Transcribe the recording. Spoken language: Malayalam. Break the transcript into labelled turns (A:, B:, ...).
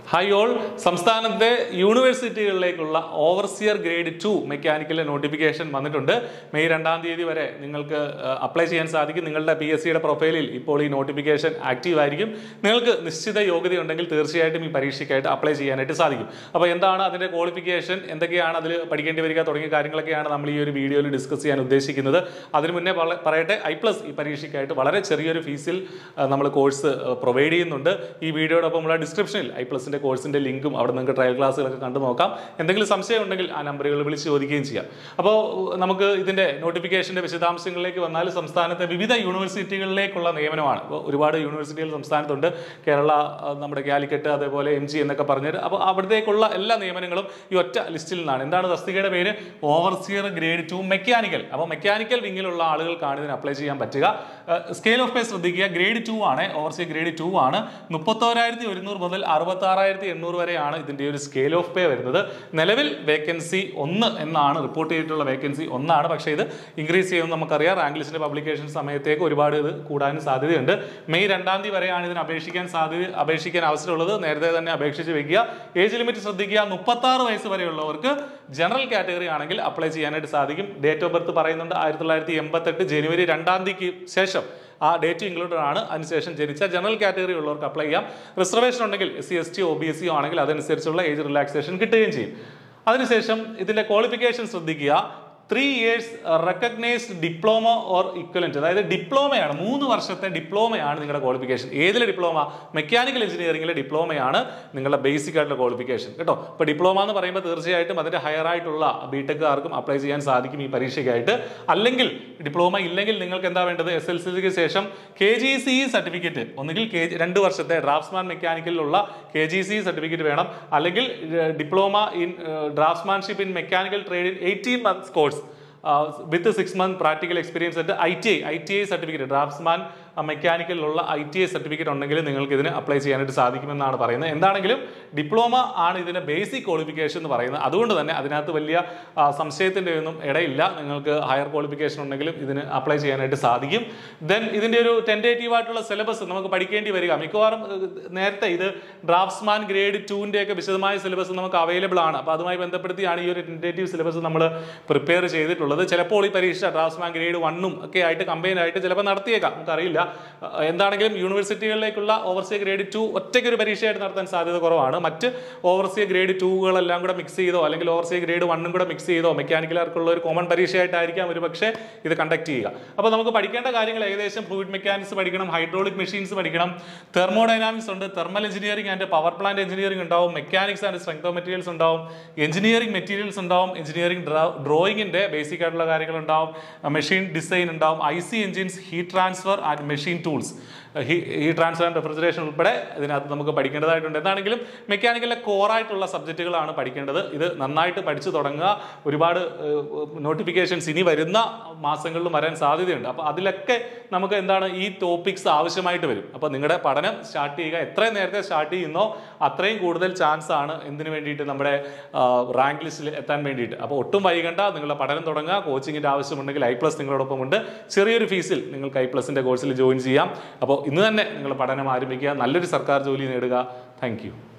A: ഹായ് ഓൾ സംസ്ഥാനത്തെ യൂണിവേഴ്സിറ്റികളിലേക്കുള്ള ഓവർസിയർ ഗ്രേഡ് ടു മെക്കാനിക്കലിന്റെ നോട്ടിഫിക്കേഷൻ വന്നിട്ടുണ്ട് മെയ് രണ്ടാം തീയതി വരെ നിങ്ങൾക്ക് അപ്ലൈ ചെയ്യാൻ സാധിക്കും നിങ്ങളുടെ പി എസ് സിയുടെ പ്രൊഫൈലിൽ ഇപ്പോൾ ഈ നോട്ടിഫിക്കേഷൻ ആക്റ്റീവ് ആയിരിക്കും നിങ്ങൾക്ക് നിശ്ചിത യോഗ്യതയുണ്ടെങ്കിൽ തീർച്ചയായിട്ടും ഈ പരീക്ഷയ്ക്കായിട്ട് അപ്ലൈ ചെയ്യാനായിട്ട് സാധിക്കും അപ്പോൾ എന്താണ് അതിന്റെ ക്വാളിഫിക്കേഷൻ എന്തൊക്കെയാണ് അതിൽ പഠിക്കേണ്ടി വരിക തുടങ്ങിയ കാര്യങ്ങളൊക്കെയാണ് നമ്മൾ ഈ ഒരു വീഡിയോയിൽ ഡിസ്കസ് ചെയ്യാൻ ഉദ്ദേശിക്കുന്നത് അതിനു മുന്നേ പറ- പറയട്ടെ ഐ പ്ലസ് ഈ പരീക്ഷയ്ക്കായിട്ട് വളരെ ചെറിയൊരു ഫീസിൽ നമ്മൾ കോഴ്സ് പ്രൊവൈഡ് ചെയ്യുന്നുണ്ട് ഈ വീഡിയോടൊപ്പം ഉള്ള ഡിസ്ക്രിപ്ഷനിൽ ഐ പ്ലസിന്റെ കോഴ്സിന്റെ ലിങ്കും അവിടെ നിങ്ങൾക്ക് ട്രയൽ ക്ലാസ്സുകളൊക്കെ കണ്ടു നോക്കാം എന്തെങ്കിലും സംശയം ഉണ്ടെങ്കിൽ ആ നമ്പറുകൾ വിളിച്ച് ചോദിക്കുകയും ചെയ്യാം അപ്പോൾ നമുക്ക് ഇതിന്റെ നോട്ടിഫിക്കേഷന്റെ വിശദാംശങ്ങളിലേക്ക് വന്നാൽ സംസ്ഥാനത്തെ വിവിധ യൂണിവേഴ്സിറ്റികളിലേക്കുള്ള നിയമനമാണ് ഇപ്പോൾ ഒരുപാട് യൂണിവേഴ്സിറ്റികൾ സംസ്ഥാനത്തുണ്ട് കേരള ആ, നമ്മുടെ കാലിക്കറ്റ് അതേപോലെ എം ജി എന്നൊക്കെ പറഞ്ഞിട്ട് അപ്പോൾ അവിടത്തേക്കുള്ള എല്ലാ നിയമനങ്ങളും ഈ ഒറ്റ ലിസ്റ്റിൽ നിന്നാണ് എന്താണ് തസ്തികയുടെ പേര് ഓവർസിയർ ഗ്രേഡ് ടു മെക്കാനിക്കൽ അപ്പോൾ മെക്കാനിക്കൽ വിങ്ങിലുള്ള ആളുകൾക്കാണ് ഇതിന് അപ്ലൈ ചെയ്യാൻ പറ്റുക സ്കെയിൽ ഓഫ് പേ ശ്രദ്ധിക്കുക ഗ്രേഡ് ടു ആണ് ഓവർസിയർ ഗ്രേഡ് ടു ആണ് മുപ്പത്തോരായിരത്തി ഒരുന്നൂറ് മുതൽ അറുപത്തി ആറായിരത്തി എണ്ണൂറ് വരെയാണ് ഇതിന്റെ ഒരു സ്കെയിൽ ഓഫ് പേ വരുന്നത് നിലവിൽ വേക്കൻസി ഒന്ന് എന്നാണ് റിപ്പോർട്ട് ചെയ്തിട്ടുള്ള വേക്കൻസി ഒന്നാണ് പക്ഷേ ഇത് ഇൻക്രീസ് ചെയ്യുമെന്ന് നമുക്കറിയാം റാങ്ക് ലിസ്റ്റിന്റെ പബ്ലിക്കേഷൻ സമയത്തേക്ക് ഒരുപാട് ഇത് കൂടാനും സാധ്യതയുണ്ട് മെയ് രണ്ടാം തീയതി വരെയാണ് ഇതിന് അപേക്ഷിക്കാൻ സാധ്യത അപേക്ഷിക്കാൻ അവസരമുള്ളത് നേരത്തെ തന്നെ അപേക്ഷിച്ച് വെക്കുക ഏജ് ലിമിറ്റ് ശ്രദ്ധിക്കുക മുപ്പത്തി ആറ് വയസ്സ് വരെയുള്ളവർക്ക് ജനറൽ കാറ്റഗറി ആണെങ്കിൽ അപ്ലൈ ചെയ്യാനായിട്ട് സാധിക്കും ഡേറ്റ് ഓഫ് ബർത്ത് പറയുന്നുണ്ട് ആയിരത്തി തൊള്ളായിരത്തി എൺപത്തെട്ട് ജനുവരി രണ്ടാം തീയതിക്ക് ശേഷം ആ ഡേറ്റ് ഇൻക്ലൂഡഡ് ആണ് അതിനുശേഷം ജനിച്ച ജനറൽ കാറ്റഗറി ഉള്ളവർക്ക് അപ്ലൈ ചെയ്യാം റിസർവേഷൻ ഉണ്ടെങ്കിൽ S C S T O B S C ആണെങ്കിൽ അതനുസരിച്ചുള്ള ഏജ് റിലാക്സേഷൻ കിട്ടുകയും ചെയ്യും അതിനുശേഷം ഇതിന്റെ ക്വാളിഫിക്കേഷൻ ശ്രദ്ധിക്കുക three years recognised diploma or equivalent അതായത് ഡിപ്ലോമയാണ് മൂന്ന് വർഷത്തെ ഡിപ്ലോമയാണ് നിങ്ങളുടെ ക്വാളിഫിക്കേഷൻ ഏതിലെ ഡിപ്ലോമ മെക്കാനിക്കൽ എഞ്ചിനീയറിംഗിലെ ഡിപ്ലോമയാണ് നിങ്ങളുടെ ബേസിക് ആയിട്ടുള്ള ക്വാളിഫിക്കേഷൻ കേട്ടോ ഇപ്പോൾ ഡിപ്ലോമ എന്ന് പറയുമ്പോൾ തീർച്ചയായിട്ടും അതിന്റെ ഹയർ ആയിട്ടുള്ള ബിടെക്കാർക്കും അപ്ലൈ ചെയ്യാൻ സാധിക്കും ഈ പരീക്ഷയ്ക്കായിട്ട് അല്ലെങ്കിൽ ഡിപ്ലോമ ഇല്ലെങ്കിൽ നിങ്ങൾക്ക് എന്താ വേണ്ടത് എസ് എൽ സിക്ക് ശേഷം കെ ജി സി സർട്ടിഫിക്കറ്റ് ഒന്നുകിൽ കെ രണ്ട് വർഷത്തെ ഡ്രാഫ്റ്റ്സ്മാൻ മെക്കാനിക്കലിലുള്ള കെ ജി സി സർട്ടിഫിക്കറ്റ് വേണം അല്ലെങ്കിൽ diploma in draftsmanship in mechanical trade in eighteen months course with six month practical experience ആയിട്ട് I T I I T I certificate draftsman മെക്കാനിക്കലിലുള്ള ഐ ടി ഐ സർട്ടിഫിക്കറ്റ് ഉണ്ടെങ്കിൽ നിങ്ങൾക്ക് ഇതിന് അപ്ലൈ ചെയ്യാനായിട്ട് സാധിക്കുമെന്നാണ് പറയുന്നത് എന്താണെങ്കിലും ഡിപ്ലോമ ആണ് ഇതിന്റെ ബേസിക് ക്വാളിഫിക്കേഷൻ എന്ന് പറയുന്നത് അതുകൊണ്ട് തന്നെ അതിനകത്ത് വലിയ ആ, സംശയത്തിന്റെ ഒന്നും ഇടയില്ല നിങ്ങൾക്ക് ഹയർ ക്വാളിഫിക്കേഷൻ ഉണ്ടെങ്കിലും ഇതിന് അപ്ലൈ ചെയ്യാനായിട്ട് സാധിക്കും ദെൻ ഇതിന്റെ ഒരു ടെൻറ്റേറ്റീവ് ആയിട്ടുള്ള സിലബസ് നമുക്ക് പഠിക്കേണ്ടി വരിക മിക്കവാറും ഏഹ്, നേരത്തെ ഇത് ഡ്രാഫ്റ്റ്സ്മാൻ ഗ്രേഡ് ടുവിന്റെ ഒക്കെ വിശദമായ സിലബസ് നമുക്ക് അവൈലബിൾ ആണ് അപ്പോൾ അതുമായി ബന്ധപ്പെടുത്തിയാണ് ഈ ഒരു ടെൻറ്റേറ്റീവ് സിലബസ് നമ്മൾ പ്രിപ്പയർ ചെയ്തിട്ടുള്ളത് ചിലപ്പോൾ ഈ പരീക്ഷ ഡ്രാഫ്റ്റ്സ്മാൻ ഗ്രേഡ് വണ്ണും ഒക്കെ ആയിട്ട് കമ്പൈൻ ആയിട്ട് ചിലപ്പോൾ നടത്തിയേക്കാം നമുക്കറിയില്ല അഹ് എന്താണെങ്കിലും യൂണിവേഴ്സിറ്റികളിലേക്കുള്ള ഓവർസിയ ഗ്രേഡ് ടു ഒറ്റയ്ക്ക് ഒരു പരീക്ഷയായിട്ട് നടത്താൻ സാധ്യത കുറവാണ് മറ്റ് ഓവർസിയ ഗ്രേഡ് ടുകളെല്ലാം കൂടെ മിക്സ് ചെയ്തോ അല്ലെങ്കിൽ ഓവർസിയ ഗ്രേഡ് വണ്ണും കൂടെ മിക്സ് ചെയ്തോ മെക്കാനിക്കലാർക്കുള്ള ഒരു കോമൺ പരീക്ഷയായിട്ടായിരിക്കാം ഒരു പക്ഷേ ഇത് കണ്ടക്ട് ചെയ്യുക അപ്പോൾ നമുക്ക് പഠിക്കേണ്ട കാര്യങ്ങൾ ഏകദേശം ഫ്ലൂയിഡ് മെക്കാനിക്സ് പഠിക്കണം ഹൈഡ്രോളിക് മെഷീൻസ് പഠിക്കണം തെർമോഡൈനാമിക്സ് ഉണ്ട് thermal engineering and power plant engineering ഉണ്ടാവും mechanics and strength of materials ഉണ്ടാവും എഞ്ചിനീയറിംഗ് മെറ്റീരിയൽസ് ഉണ്ടാവും എഞ്ചിനീയറിംഗ് ഡ്രോയിങ്ങിന്റെ ബേസിക് ആയിട്ടുള്ള കാര്യങ്ങൾ ഉണ്ടാവും മെഷീൻ ഡിസൈൻ ഉണ്ടാവും I C engines heat transfer and machine tools heat transfer and refrigeration ഉൾപ്പെടെ ഇതിനകത്ത് നമുക്ക് പഠിക്കേണ്ടതായിട്ടുണ്ട് എന്താണെങ്കിലും മെക്കാനിക്കലിലെ കോറായിട്ടുള്ള സബ്ജക്റ്റുകളാണ് പഠിക്കേണ്ടത് ഇത് നന്നായിട്ട് പഠിച്ചു തുടങ്ങുക ഒരുപാട് നോട്ടിഫിക്കേഷൻസ് ഇനി വരുന്ന മാസങ്ങളിലും വരാൻ സാധ്യതയുണ്ട് അപ്പോൾ അതിലൊക്കെ നമുക്ക് എന്താണ് ഈ ടോപ്പിക്സ് ആവശ്യമായിട്ട് വരും അപ്പോൾ നിങ്ങളുടെ പഠനം സ്റ്റാർട്ട് ചെയ്യുക എത്രയും നേരത്തെ സ്റ്റാർട്ട് ചെയ്യുന്നോ അത്രയും കൂടുതൽ ചാൻസ് ആണ് എന്തിനു വേണ്ടിയിട്ട് നമ്മുടെ റാങ്ക് ലിസ്റ്റിൽ എത്താൻ വേണ്ടിയിട്ട് അപ്പോൾ ഒട്ടും വൈകണ്ട നിങ്ങളുടെ പഠനം തുടങ്ങുക കോച്ചിങ്ങിൻ്റെ ആവശ്യമുണ്ടെങ്കിൽ ഐ പ്ലസ് നിങ്ങളോടൊപ്പം ഉണ്ട് ചെറിയൊരു ഫീസിൽ നിങ്ങൾക്ക് ഐ പ്ലസിൻ്റെ കോഴ്സിൽ ജോയിൻ ചെയ്യാം അപ്പോൾ ഇന്ന് തന്നെ നിങ്ങൾ പഠനം ആരംഭിക്കുക നല്ലൊരു സർക്കാർ ജോലി നേടുക താങ്ക്